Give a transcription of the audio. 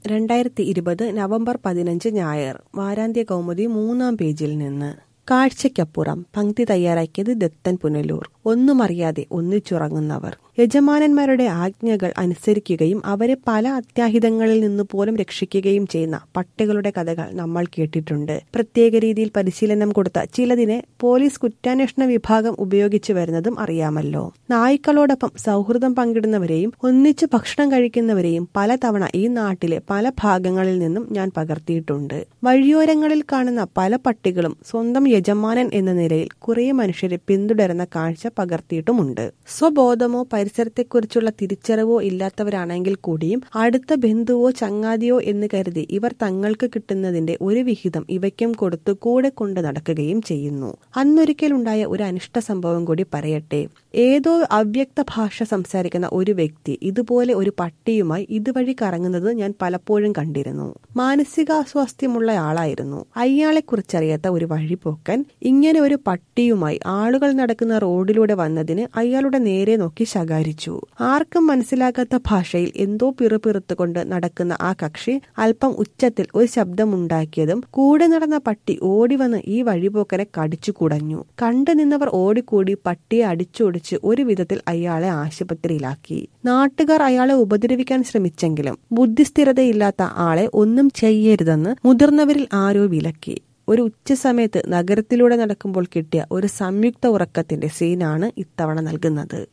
രണ്ടായിരത്തി ഇരുപത് നവംബർ പതിനഞ്ച് ഞായർ വാരാന്ത്യ കൗമുദി മൂന്നാം പേജിൽ നിന്ന് കാഴ്ചയ്ക്കപ്പുറം പങ്ക്തി തയ്യാറാക്കിയത് ദത്തൻ പുനലൂർ ഒന്നുമറിയാതെ ഒന്നിച്ചുറങ്ങുന്നവർ യജമാനന്മാരുടെ ആജ്ഞകൾ അനുസരിക്കുകയും അവരെ പല അത്യാഹിതങ്ങളിൽ നിന്ന് പോലും രക്ഷിക്കുകയും ചെയ്യുന്ന പട്ടികളുടെ കഥകൾ നമ്മൾ കേട്ടിട്ടുണ്ട് പ്രത്യേക രീതിയിൽ പരിശീലനം കൊടുത്ത ചിലതിനെ പോലീസ് കുറ്റാന്വേഷണ വിഭാഗം ഉപയോഗിച്ചു വരുന്നതും അറിയാമല്ലോ നായ്ക്കളോടൊപ്പം സൗഹൃദം പങ്കിടുന്നവരെയും ഒന്നിച്ച് ഭക്ഷണം കഴിക്കുന്നവരെയും പലതവണ ഈ നാട്ടിലെ പല ഭാഗങ്ങളിൽ നിന്നും ഞാൻ പകർത്തിയിട്ടുണ്ട് വഴിയോരങ്ങളിൽ കാണുന്ന പല പട്ടികളും സ്വന്തം യജമാനൻ എന്ന നിലയിൽ കുറെ മനുഷ്യരെ പിന്തുടരുന്ന കാഴ്ച പകർത്തിയിട്ടുമുണ്ട് സ്വബോധമോ പരിസരത്തെക്കുറിച്ചുള്ള തിരിച്ചറിവോ ഇല്ലാത്തവരാണെങ്കിൽ കൂടിയും അടുത്ത ബന്ധുവോ ചങ്ങാതിയോ എന്ന് കരുതി ഇവർ തങ്ങൾക്ക് കിട്ടുന്നതിന്റെ ഒരു വിഹിതം ഇവയ്ക്കും കൊടുത്തു കൂടെ കൊണ്ട് നടക്കുകയും ചെയ്യുന്നു അന്നൊരിക്കലുണ്ടായ ഒരു അനിഷ്ട സംഭവം കൂടി പറയട്ടെ ഏതോ അവ്യക്ത ഭാഷ സംസാരിക്കുന്ന ഒരു വ്യക്തി ഇതുപോലെ ഒരു പട്ടിയുമായി ഇതുവഴി കറങ്ങുന്നത് ഞാൻ പലപ്പോഴും കണ്ടിരുന്നു മാനസികാസ്വാസ്ഥ്യമുള്ള ആളായിരുന്നു അയാളെ കുറിച്ചറിയാത്ത ഒരു വഴിപോക്കൻ ഇങ്ങനെ ഒരു പട്ടിയുമായി ആളുകൾ നടക്കുന്ന റോഡിലൂടെ വന്നതിന് അയാളുടെ നേരെ നോക്കി ശകാരിച്ചു ആർക്കും മനസ്സിലാകാത്ത ഭാഷയിൽ എന്തോ പിറുപിറുത്തുകൊണ്ട് നടക്കുന്ന ആ കക്ഷി അല്പം ഉച്ചത്തിൽ ഒരു ശബ്ദമുണ്ടാക്കിയതും കൂടെ നടന്ന പട്ടി ഓടിവന്ന് ഈ വഴിപോക്കനെ കടിച്ചു കുടഞ്ഞു കണ്ടു നിന്നവർ ഓടിക്കൂടി പട്ടിയെ അടിച്ചോടിച്ച് ഒരു വിധത്തിൽ അയാളെ ആശുപത്രിയിലാക്കി നാട്ടുകാർ അയാളെ ഉപദ്രവിക്കാൻ ശ്രമിച്ചെങ്കിലും ബുദ്ധിസ്ഥിരതയില്ലാത്ത ആളെ ഒന്നും ചെയ്യരുതെന്ന് മുതിർന്നവരിൽ ആരോ വിലക്കി ഒരു ഉച്ചസമയത്ത് നഗരത്തിലൂടെ നടക്കുമ്പോൾ കിട്ടിയ ഒരു സംയുക്ത ഉറക്കത്തിന്റെ സീനാണ് ഇത്തവണ നൽകുന്നത്